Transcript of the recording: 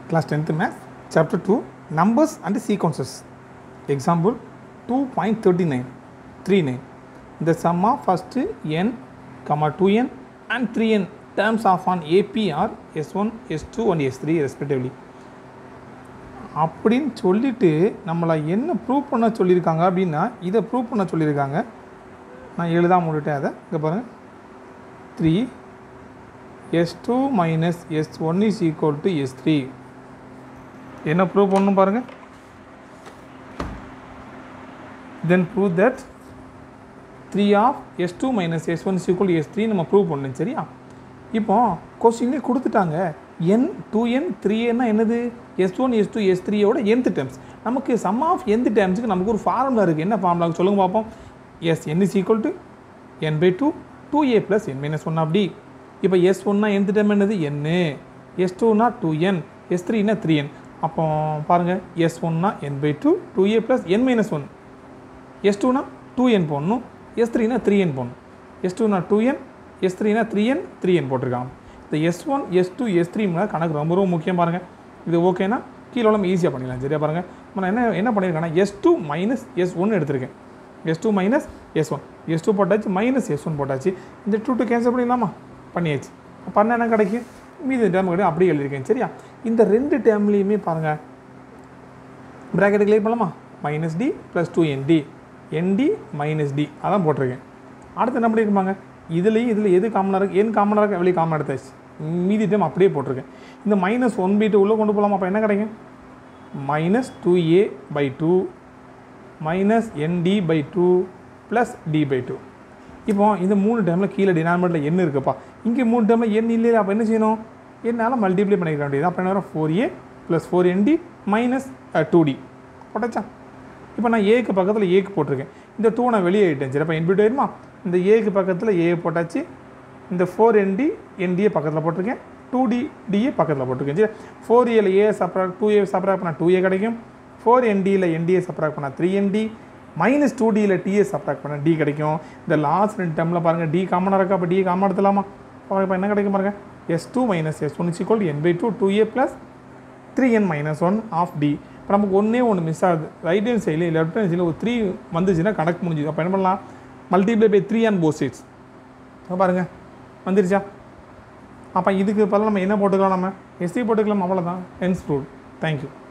class 10th maths chapter 2 numbers and sequences example 2.39 39 the sum of first n comma 2n and 3n terms of an ap are s1 s2 and s3 respectively அப்படின்னு சொல்லிட்டு நம்மளை என்ன prove பண்ண சொல்லியிருக்காங்க அப்படின்னா இதை prove பண்ண சொல்லியிருக்காங்க நான் எழுதாம விட்டுட்டேன் அதை இங்கே பாருங்கள் three S two minus S one is equal to S three என்ன ப்ரூவ் பண்ணணும் பாருங்கள் then prove that three of S two minus S one equal S three நம்ம ப்ரூவ் பண்ணணும் சரியா இப்போ கொஸ்டின்லேயே கொடுத்துட்டாங்க என் டூ என் த்ரீ என்ன என்னது S one S two S த்ரீயோட எந்த டேர்ம்ஸ் நமக்கு சம் ஆஃப் எந்த டேர்ம்ஸுக்கு நமக்கு ஒரு ஃபார்முலா இருக்குது என்ன ஃபார்முலா சொல்லுங்க பார்ப்போம் S N is equal to N by two two A plus N minus one அப்படி இப்போ எஸ் ஒன்னா எந்த டேர்ம் என்னது என்னு எஸ் டூனா டூ என் எஸ் த்ரீனா த்ரீ என் அப்போ பாருங்கள் எஸ் ஒன்னா N by two two A plus N minus one S டூனா டூ என் போடணும் எஸ் த்ரீனா த்ரீ என் போடணும் எஸ் டூனா டூ என் எஸ் த்ரீனா த்ரீ என் த்ரீ என் போட்டிருக்காங்க இந்த S one S two S three கணக்கு ரொம்ப ரொம்ப முக்கியம் பாருங்கள் இது ஓகேனா கீழே நம்ம ஈஸியாக பண்ணிடலாம் சரியா பாருங்கள் நான் என்ன என்ன பண்ணியிருக்கேன்னா S two minus S one எடுத்திருக்கேன் S two minus S one S two போட்டாச்சு மைனஸ் எஸ் ஒன் போட்டாச்சு இந்த டூ டூ கேன்சல் பண்ணிடலாமா பண்ணியாச்சு பண்ண என்ன கிடைக்கும் மீதி டேர்ம் கிடையாது அப்படியே எழுதியிருக்கேன் சரியா இந்த ரெண்டு டேர்ம்லேயுமே பாருங்கள் ப்ராக்கெட் கிளியர் பண்ணலாமா minus D plus two ND ND minus D அதான் போட்டிருக்கேன் அடுத்து என்ன பண்ணியிருப்பாங்க இதுலேயும் இதில் எது காமனாக இருக்குது என் காமனாக இருக்குது வெளியே காமனாக எடுத்தாச்சு மீதி டைம் அப்படியே போட்டிருக்கேன் இந்த மைனஸ் ஒன் பை டூ உள்ளே கொண்டு போகலாமா அப்போ என்ன கிடைக்கும் minus two A by two minus ND by two plus D by two இப்போ இந்த மூணு டைமில் கீழே டினாமினேட்டில் என்ன இருக்குப்பா இங்கே மூணு டைமில் என் இல்லையா அப்போ என்ன செய்யணும் என்னால் மல்டிப்ளை பண்ணிக்க வேண்டியது அப்போ என்ன வரும் four A plus four ND minus two D போட்டாச்சா இப்போ நான் ஏக்கு பக்கத்தில் ஏக்கு போட்டிருக்கேன் இந்த டூ நான் வெளியே ஆகிட்டேன் சரி அப்போ என்பிட்டு ஆயிருமா இந்த ஏக்கு பக்கத்தில் ஏ போட்டாச்சு இந்த ஃபோர் என்டி என்டிஏ பக்கத்தில் போட்டிருக்கேன் டூ டி டிஏ பக்கத்தில் போட்டிருக்கேன் சரி ஃபோர் ஏல ஏ சப்ராக் டூ ஏ சப்ராக் பண்ணால் டூ ஏ கிடைக்கும் ஃபோர் என்டியில் என்டிஏ சப்ராக் பண்ணால் த்ரீ என்டி மைனஸ் டூ டியில் டிஏ சப்ராக்ட் பண்ணால் டி கிடைக்கும் இந்த லாஸ்ட் ரெண்டு டைமில் பாருங்கள் டி காமனாக இருக்கா அப்போ டி காமன் எடுத்துலாமா இப்போ என்ன கிடைக்கும் பாருங்கள் S two minus S one equal N by two two A plus three N minus one of D இப்போ நமக்கு ஒன்றே ஒன்று மிஸ் ஆகுது ரைட் ஹேண்ட் சைடில் லெஃப்ட் ஹேண்ட் சைடில் ஒரு த்ரீ வந்துச்சுன்னா கணக்கு முடிஞ்சுது அப்போ என்ன பண்ணலாம் multiply by three and both sides பாருங்கள் வந்துருச்சா அப்போ இதுக்கு பதிலாக நம்ம என்ன போட்டுக்கலாம் நம்ம எஸ்சி போட்டுக்கலாம் அவ்வளோதான் ஹென்ஸ் ப்ரூவ் தேங்க்யூ